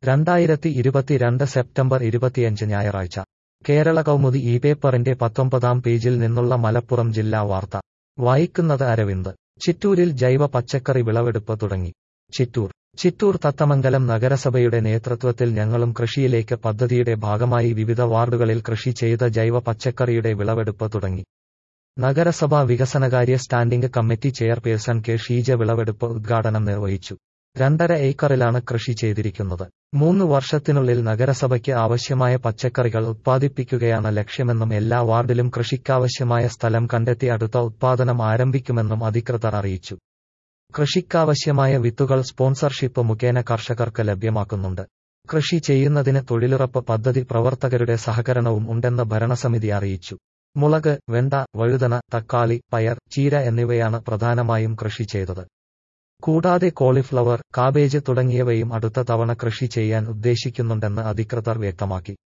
രണ്ടായിരത്തി ഇരുപത്തിരണ്ട് സെപ്റ്റംബർ ഇരുപത്തിയഞ്ച് ഞായറാഴ്ച കേരള കൗമുദി ഈ പേപ്പറിന്റെ പത്തൊമ്പതാം പേജിൽ നിന്നുള്ള മലപ്പുറം ജില്ലാ വാർത്ത വായിക്കുന്നത് അരവിന്ദ് ചിറ്റൂരിൽ ജൈവ പച്ചക്കറി വിളവെടുപ്പ് തുടങ്ങി ചിറ്റൂർ ചിറ്റൂർ തത്തമംഗലം നഗരസഭയുടെ നേതൃത്വത്തിൽ ഞങ്ങളും കൃഷിയിലേക്ക് പദ്ധതിയുടെ ഭാഗമായി വിവിധ വാർഡുകളിൽ കൃഷി ചെയ്ത ജൈവ പച്ചക്കറിയുടെ വിളവെടുപ്പ് തുടങ്ങി നഗരസഭാ വികസനകാര്യ standing committee chairperson K Sheeja വിളവെടുപ്പ് ഉദ്ഘാടനം നിർവഹിച്ചു രണ്ടര ഏക്കറിലാണ് കൃഷി ചെയ്തിരിക്കുന്നത് മൂന്ന് വർഷത്തിനുള്ളിൽ നഗരസഭയ്ക്ക് ആവശ്യമായ പച്ചക്കറികൾ ഉത്പാദിപ്പിക്കുകയാണ് ലക്ഷ്യമെന്നും എല്ലാ വാർഡിലും കൃഷിക്കാവശ്യമായ സ്ഥലം കണ്ടെത്തി അടുത്ത ഉത്പാദനം ആരംഭിക്കുമെന്നും അധികൃതർ അറിയിച്ചു കൃഷിക്കാവശ്യമായ വിത്തുകൾ സ്പോൺസർഷിപ്പ് മുഖേന കർഷകർക്ക് ലഭ്യമാക്കുന്നുണ്ട് കൃഷി ചെയ്യുന്നതിന് തൊഴിലുറപ്പ് പദ്ധതി പ്രവർത്തകരുടെ സഹകരണവും ഉണ്ടെന്ന് ഭരണസമിതി അറിയിച്ചു മുളക് വെണ്ട വഴുതന തക്കാളി പയർ ചീര എന്നിവയാണ് പ്രധാനമായും കൃഷി ചെയ്തത് കൂടാതെ കോളിഫ്ലവർ കാബേജ് തുടങ്ങിയവയും അടുത്ത തവണ കൃഷി ചെയ്യാൻ ഉദ്ദേശിക്കുന്നുണ്ടെന്ന് അധികൃതർ വ്യക്തമാക്കി